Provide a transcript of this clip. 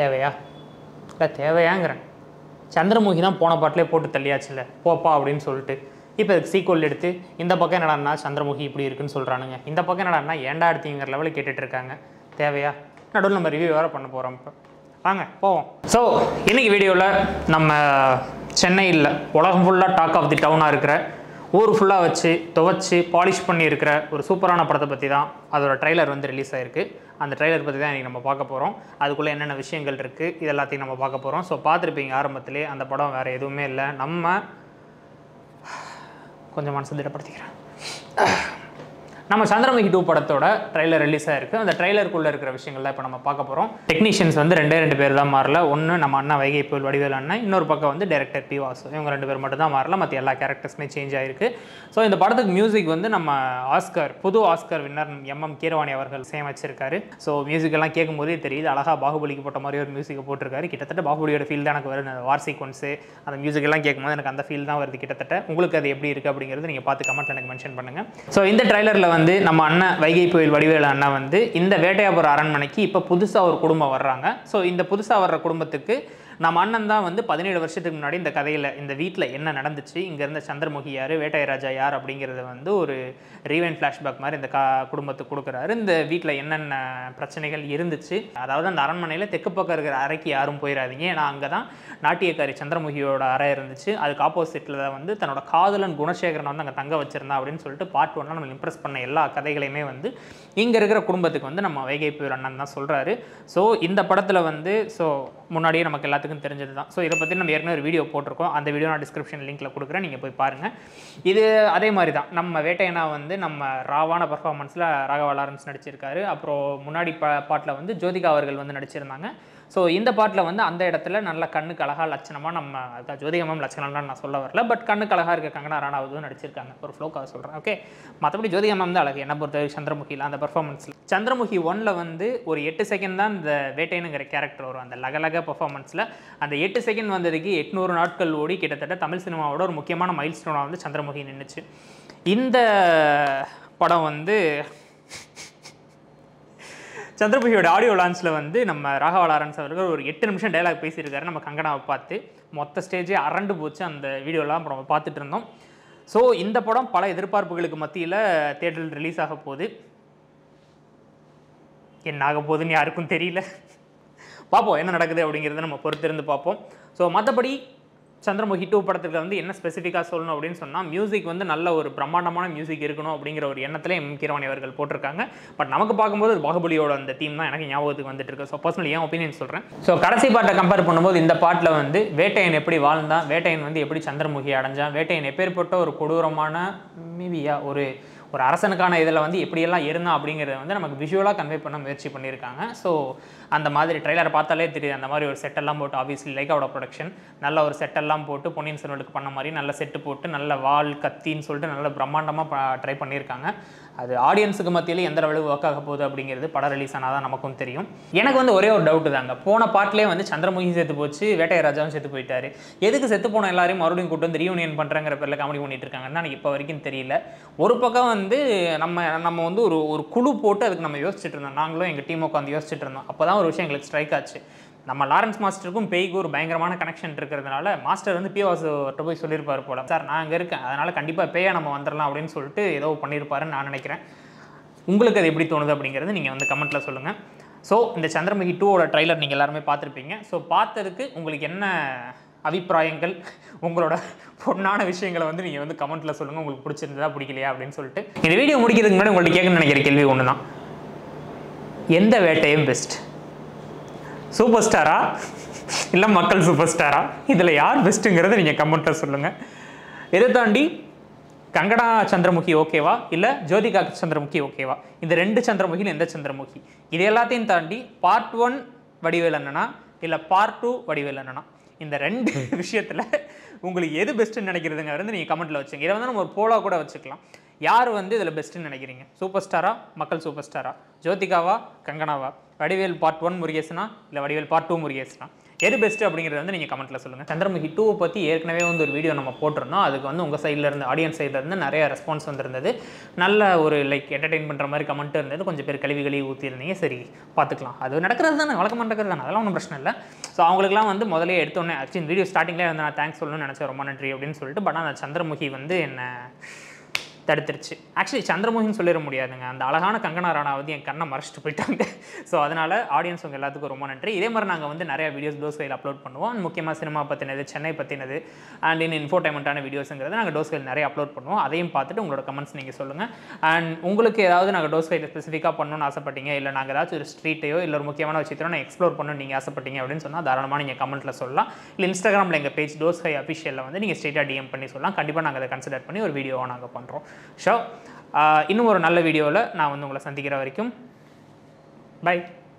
தேவையா இல்லை தேவையாங்கிறேன் சந்திரமுகி தான் போன பாட்டிலே போட்டு தள்ளியாச்சுல போப்பா அப்படின்னு சொல்லிட்டு இப்போ இதுக்கு சீக்வல் எடுத்து இந்த பக்கம் என்னடான்னா சந்திரமுகி இப்படி இருக்குன்னு சொல்கிறானுங்க இந்த பக்கம் என்னடான்னா ஏன்டா எடுத்தீங்கிற லெவலில் கேட்டுட்டு இருக்காங்க தேவையா நடுவில் நம்ம ரிவ்யூ வேறு பண்ண போகிறோம் இப்போ வாங்க போவோம் ஸோ இன்னைக்கு வீடியோவில் நம்ம சென்னையில் உலகம் ஃபுல்லாக டாக் ஆஃப் தி டவுனாக இருக்கிற ஊர் ஃபுல்லாக வச்சு துவைச்சு பாலிஷ் பண்ணி இருக்கிற ஒரு சூப்பரான படத்தை பற்றி தான் அதோட ட்ரைலர் வந்து ரிலீஸ் ஆயிருக்கு அந்த ட்ரைலர் பற்றி தான் இன்றைக்கி நம்ம பார்க்க போகிறோம் அதுக்குள்ளே என்னென்ன விஷயங்கள் இருக்குது இது எல்லாத்தையும் நம்ம பார்க்க போகிறோம் ஸோ பார்த்துருப்பீங்க ஆரம்பத்திலே அந்த படம் வேறு எதுவுமே இல்லை நம்ம கொஞ்சம் மனசு திடப்படுத்திக்கிறேன் நம்ம சந்திரமுகி டூ படத்தோட ட்ரைலர் ரிலீஸ் ஆயிருக்கு அந்த ட்ரைலருக்குள்ளே இருக்கிற விஷயங்கள்லாம் இப்போ நம்ம பார்க்க போகிறோம் டெக்னீஷியன்ஸ் வந்து ரெண்டே ரெண்டு பேர் தான் மாறல ஒன்று நம்ம அண்ணா வைகை புயல் வடிவேல் அண்ணன் இன்னொரு பக்கம் வந்து டைரக்டர் பி வாசு இவங்க ரெண்டு பேர் மட்டும் தான் மாறல மற்ற எல்லா கேரக்டர்ஸுமே சேஞ்ச் ஆயிருக்கு ஸோ இந்த படத்துக்கு மியூசிக் வந்து நம்ம ஆஸ்கர் புது ஆஸ்கர் வின்னர் எம்எம் கீரவாணி அவர்கள் சேமிச்சிருக்காரு ஸோ மியூசிக் எல்லாம் கேட்கும் போதே தெரியுது அழகாக பாகுபலிக்கு போட்ட மாதிரி ஒரு மியூசிக்கை போட்டிருக்காரு கிட்டத்தட்ட பாகுபலியோட ஃபீல் தான் எனக்கு வருது அந்த வார் சீக்வன்ஸு அந்த மியூசிக் எல்லாம் கேட்கும்போது எனக்கு அந்த ஃபீல் தான் வருது கிட்டத்தட்ட உங்களுக்கு அது எப்படி இருக்குது அப்படிங்கிறது நீங்கள் பார்த்து கமெண்ட் எனக்கு மென்ஷன் பண்ணுங்கள் ஸோ இந்த ட்ரைலரில் வந்து நம்ம அண்ணன் வைகை புயல் வடிவேலு அண்ணன் வந்து இந்த வேட்டையாபுரம் அரண்மனைக்கு இப்போ புதுசாக ஒரு குடும்பம் வர்றாங்க ஸோ இந்த புதுசாக வர்ற குடும்பத்துக்கு நம்ம அண்ணன் தான் வந்து பதினேழு வருஷத்துக்கு முன்னாடி இந்த கதையில் இந்த வீட்டில் என்ன நடந்துச்சு இங்கே இருந்த சந்திரமுகி யார் வேட்டையராஜா யார் அப்படிங்கிறத வந்து ஒரு ரீவைன் ஃப்ளாஷ்பேக் மாதிரி இந்த கா குடும்பத்துக்கு கொடுக்குறாரு இந்த வீட்டில் என்னென்ன பிரச்சனைகள் இருந்துச்சு அதாவது அந்த அரண்மனையில் தெற்கு பக்கம் இருக்கிற அறைக்கு யாரும் போயிடாதீங்க ஏன்னா அங்கே தான் நாட்டியக்காரி சந்திரமுகியோட அறை இருந்துச்சு அதுக்கு ஆப்போசிட்டில் தான் வந்து தன்னோட காதலன் குணசேகரனை வந்து அங்கே தங்க வச்சிருந்தா அப்படின்னு சொல்லிட்டு பார்ட் ஒன்ல நம்ம இம்ப்ரெஸ் பண்ண எல்லா கதைகளையுமே வந்து இங்கே இருக்கிற குடும்பத்துக்கு வந்து நம்ம வைகை புயல் அண்ணன் தான் சொல்கிறாரு ஸோ இந்த படத்தில் வந்து ஸோ முன்னாடியே நமக்கு எல்லாத்துக்கும் தெரிஞ்சது தான் ஸோ இதை பற்றி நம்ம ஏற்கனவே ஒரு வீடியோ போட்டிருக்கோம் அந்த வீடியோ நான் டிஸ்கிரிப்ஷன் லிங்க்கில் கொடுக்குறேன் நீங்கள் போய் பாருங்கள் இது அதே மாதிரி தான் நம்ம வேட்டையனா வந்து நம்ம ராவான பர்ஃபார்மன்ஸில் ராகவா லாரன்ஸ் நடிச்சிருக்காரு அப்புறம் முன்னாடி பா பாட்டில் வந்து ஜோதிகா அவர்கள் வந்து நடிச்சிருந்தாங்க ஸோ இந்த பாட்டில் வந்து அந்த இடத்துல நல்ல கண்ணுக்கு அழகா லட்சணமாக நம்ம அதான் ஜோதிகா மேம் லட்சணம்லாம் நான் சொல்ல வரல பட் கண்ணுக்கு அழகா இருக்க கங்கனா ராணாவது நடிச்சிருக்காங்க ஒரு ஃப்ளோக்காக சொல்கிறேன் ஓகே மற்றபடி ஜோதிகா மேம் தான் அழகு என்ன பொறுத்தவரை சந்திரமுகியில் அந்த பர்ஃபார்மன்ஸில் சந்திரமுகி ஒன்ல வந்து ஒரு எட்டு செகண்ட் தான் இந்த வேட்டையனுங்கிற கேரக்டர் வரும் அந்த லகலக பர்ஃபார்மன்ஸில் அந்த எட்டு செகண்ட் வந்ததுக்கு எட்நூறு நாட்கள் ஓடி கிட்டத்தட்ட தமிழ் சினிமாவோட ஒரு முக்கியமான மைல் ஸ்டோனாக வந்து சந்திரமுகி நின்றுச்சு இந்த படம் வந்து சந்திரமுகியோட ஆடியோ லான்ச்சில் வந்து நம்ம ராகவா லாரன்ஸ் அவர்கள் ஒரு எட்டு நிமிஷம் டைலாக் பேசியிருக்காரு நம்ம கங்கனாவை பார்த்து மொத்த ஸ்டேஜே அரண்டு போச்சு அந்த வீடியோலாம் நம்ம பார்த்துட்டு இருந்தோம் ஸோ இந்த படம் பல எதிர்பார்ப்புகளுக்கு மத்தியில் தேட்டரில் ரிலீஸ் ஆக போகுது என்ன ஆக போகுதுன்னு யாருக்கும் தெரியல பார்ப்போம் என்ன நடக்குது அப்படிங்கிறத நம்ம பொறுத்திருந்து பார்ப்போம் ஸோ மற்றபடி சந்திரமுகி டூ படத்துக்கு வந்து என்ன ஸ்பெசிஃபிக்காக சொல்லணும் அப்படின்னு சொன்னால் மியூசிக் வந்து நல்ல ஒரு பிரம்மாண்டமான மியூசிக் இருக்கணும் அப்படிங்கிற ஒரு எண்ணத்தில் எம் கீரவாணி அவர்கள் போட்டிருக்காங்க பட் நமக்கு பார்க்கும்போது அது பாகுபலியோட அந்த தீம் தான் எனக்கு ஞாபகத்துக்கு வந்துட்டு இருக்கு ஸோ பர்சனலி ஏன் ஒப்பீனியன் சொல்கிறேன் ஸோ கடைசி பாட்டை கம்பேர் பண்ணும்போது இந்த பாட்டில் வந்து வேட்டையன் எப்படி வாழ்ந்தான் வேட்டையன் வந்து எப்படி சந்திரமுகி அடைஞ்சான் வேட்டையன் எப்பேற்பட்ட ஒரு கொடூரமான மேபியா ஒரு ஒரு அரசனுக்கான இதில் வந்து எப்படியெல்லாம் இருந்தான் அப்படிங்கிறத வந்து நமக்கு விஷுவலாக கன்வே பண்ண முயற்சி பண்ணியிருக்காங்க ஸோ அந்த மாதிரி ட்ரைலரை பார்த்தாலே தெரியுது அந்த மாதிரி ஒரு செட்டெல்லாம் போட்டு ஆப்வியஸ்லி லைக்காவோட ப்ரொடக்ஷன் நல்ல ஒரு செட்டெல்லாம் போட்டு பொன்னியின் செல்வனுக்கு பண்ண மாதிரி நல்ல செட்டு போட்டு நல்ல வால் கத்தின்னு சொல்லிட்டு நல்ல பிரம்மாண்டமாக ட்ரை பண்ணியிருக்காங்க அது ஆடியன்ஸுக்கு மத்தியில எந்த அளவுக்கு ஒர்க் ஆக போகுது அப்படிங்கிறது படம் ரிலீஸ் ஆனால் தான் நமக்கும் தெரியும் எனக்கு வந்து ஒரே ஒரு டவுட் தாங்க போன பாட்டிலே வந்து சந்திரமுகி செத்து போச்சு வேட்டையராஜாவும் செத்து போயிட்டாரு எதுக்கு செத்து போன எல்லாரையும் மறுபடியும் கூட்டு வந்து ரீயூனியன் பண்ணுறங்கிற பேரில் காமெடி பண்ணிட்டு இருக்காங்கன்னா எனக்கு இப்போ வரைக்கும் தெரியல ஒரு பக்கம் வந்து நம்ம நம்ம வந்து ஒரு ஒரு குழு போட்டு அதுக்கு நம்ம யோசிச்சுட்டு இருந்தோம் நாங்களும் எங்கள் டீம் உட்காந்து யோசிச்சுட்டு இருந்தோம் அப்போ தான் ஒரு விஷயம் எங்களுக்கு ஸ்ட்ரைக் ஆச்சு நம்ம லாரன்ஸ் மாஸ்டருக்கும் பேய்க்கு ஒரு பயங்கரமான கனெக்ஷன் இருக்கிறதுனால மாஸ்டர் வந்து பி வாசுகிட்ட போய் சொல்லியிருப்பார் போல சார் நான் அங்கே இருக்கேன் அதனால் கண்டிப்பாக பேயா நம்ம வந்துடலாம் அப்படின்னு சொல்லிட்டு ஏதோ பண்ணியிருப்பாருன்னு நான் நினைக்கிறேன் உங்களுக்கு அது எப்படி தோணுது அப்படிங்கிறது நீங்கள் வந்து கமெண்ட்டில் சொல்லுங்கள் ஸோ இந்த சந்திரமுகி டூவோட ட்ரைலர் நீங்கள் எல்லாருமே பார்த்துருப்பீங்க ஸோ பார்த்ததுக்கு உங்களுக்கு என்ன அபிப்பிராயங்கள் உங்களோட பொண்ணான விஷயங்களை வந்து நீங்கள் வந்து கமெண்ட்டில் சொல்லுங்கள் உங்களுக்கு பிடிச்சிருந்ததா பிடிக்கலையா அப்படின்னு சொல்லிட்டு இந்த வீடியோ முடிக்கிறதுக்கு முன்னாடி உங்கள்ட்ட கேட்கணும்னு நினைக்கிற கேள்வி ஒன்று தான் எந்த வேட்டையும் பெஸ்ட் சூப்பர் ஸ்டாரா இல்லை மக்கள் சூப்பர் ஸ்டாரா இதில் யார் பெஸ்ட்டுங்கிறத நீங்கள் கமெண்ட்டில் சொல்லுங்கள் இதை தாண்டி கங்கனா சந்திரமுகி ஓகேவா இல்லை ஜோதிகா சந்திரமுகி ஓகேவா இந்த ரெண்டு சந்திரமுகியில் எந்த சந்திரமுகி இது எல்லாத்தையும் தாண்டி பார்ட் ஒன் வடிவேல் அண்ணனா இல்லை பார்ட் டூ வடிவேல் அண்ணனா இந்த ரெண்டு விஷயத்தில் உங்களுக்கு எது பெஸ்ட்டுன்னு நினைக்கிறதுங்க வந்து நீங்கள் கமெண்ட்டில் வச்சுங்க இதை வந்து நம்ம ஒரு போலா கூட வச்சுக்கலாம் யார் வந்து இதில் பெஸ்ட்டுன்னு நினைக்கிறீங்க சூப்பர் ஸ்டாரா மக்கள் சூப்பர் ஸ்டாரா ஜோதிகாவா கங்கனாவா வடிவேல் பார்ட் ஒன் முருகேசனா இல்லை வடிவேல் பார்ட் டூ முருகேசனா எது பெஸ்ட் அப்படிங்கிறது வந்து நீங்கள் கமெண்ட்டில் சொல்லுங்கள் சந்திரமுகி டூவை பற்றி ஏற்கனவே வந்து ஒரு வீடியோ நம்ம போட்டிருந்தோம் அதுக்கு வந்து உங்கள் சைடில் இருந்து ஆடியன்ஸ் சைடில் இருந்து நிறைய ரெஸ்பான்ஸ் வந்திருந்தது நல்ல ஒரு லைக் என்டர்டெயின் பண்ணுற மாதிரி கமெண்ட் இருந்தது கொஞ்சம் பேர் கழுவி கழுவி ஊற்றிருந்தீங்க சரி பார்த்துக்கலாம் அது நடக்கிறது தானே வழக்கமாக நடக்கிறது தானே அதெல்லாம் ஒன்றும் பிரச்சனை இல்லை ஸோ அவங்களுக்குலாம் வந்து முதலே எடுத்தோன்னே ஆக்சுவலி வீடியோ ஸ்டார்டிங்லேயே வந்து நான் தேங்க்ஸ் சொல்லணும்னு நினச்சேன் ரொம்ப நன்றி அப்படின்னு சொல்லிட்டு பட் ஆனால் சந்திரமுகி வந்து என்ன தடுத்துருச்சு ஆக்சுவலி சந்திரமுகின்னு சொல்லிட முடியாதுங்க அந்த அழகான கங்கனா ராணாவது என் கண்ணை மறைச்சிட்டு போயிட்டாங்க ஸோ அதனால் ஆடியன்ஸ் உங்கள் எல்லாத்துக்கும் ரொம்ப நன்றி இதே மாதிரி நாங்கள் வந்து நிறைய வீடியோஸ் டோஸ் ஃபைல் அப்லோட் பண்ணுவோம் And முக்கியமாக சினிமா பற்றினது சென்னை பற்றினது அண்ட் இன் இன்ஃபோடைமெண்ட்டான வீடியோஸுங்கிறது நாங்கள் டோஸ் ஃபைல் நிறைய அப்லோட் பண்ணுவோம் அதையும் பார்த்துட்டு உங்களோட கமெண்ட்ஸ் நீங்கள் சொல்லுங்கள் அண்ட் உங்களுக்கு ஏதாவது நாங்கள் டோஸ் ஃபைல் ஸ்பெசிஃபிக்காக பண்ணணும்னு ஆசைப்பட்டீங்க இல்லை நாங்கள் ஏதாச்சும் ஒரு ஸ்ட்ரீட்டையோ இல்லை ஒரு முக்கியமான விஷயத்தையோ நான் எக்ஸ்ப்ளோர் பண்ணணும்னு நீங்கள் ஆசைப்பட்டீங்க அப்படின்னு சொன்னால் தாராளமாக நீங்கள் கமெண்ட்டில் சொல்லலாம் இல்லை இன்ஸ்டாகிராமில் எங்கள் பேஜ் டோஸ் ஃபை அஃபிஷியலில் வந்து நீங்கள் ஸ்ட்ரெயிட்டாக டிஎம் பண்ணி சொல்லலாம் கண்டிப்பாக நாங்கள் அதை கன்சிடர் பண்ணி ஒரு வீடியோவாக நாங்கள் பண்ணுறோம் ஷோ இன்னும் ஒரு நல்ல வீடியோவில் நான் வந்து உங்களை சந்திக்கிற வரைக்கும் பை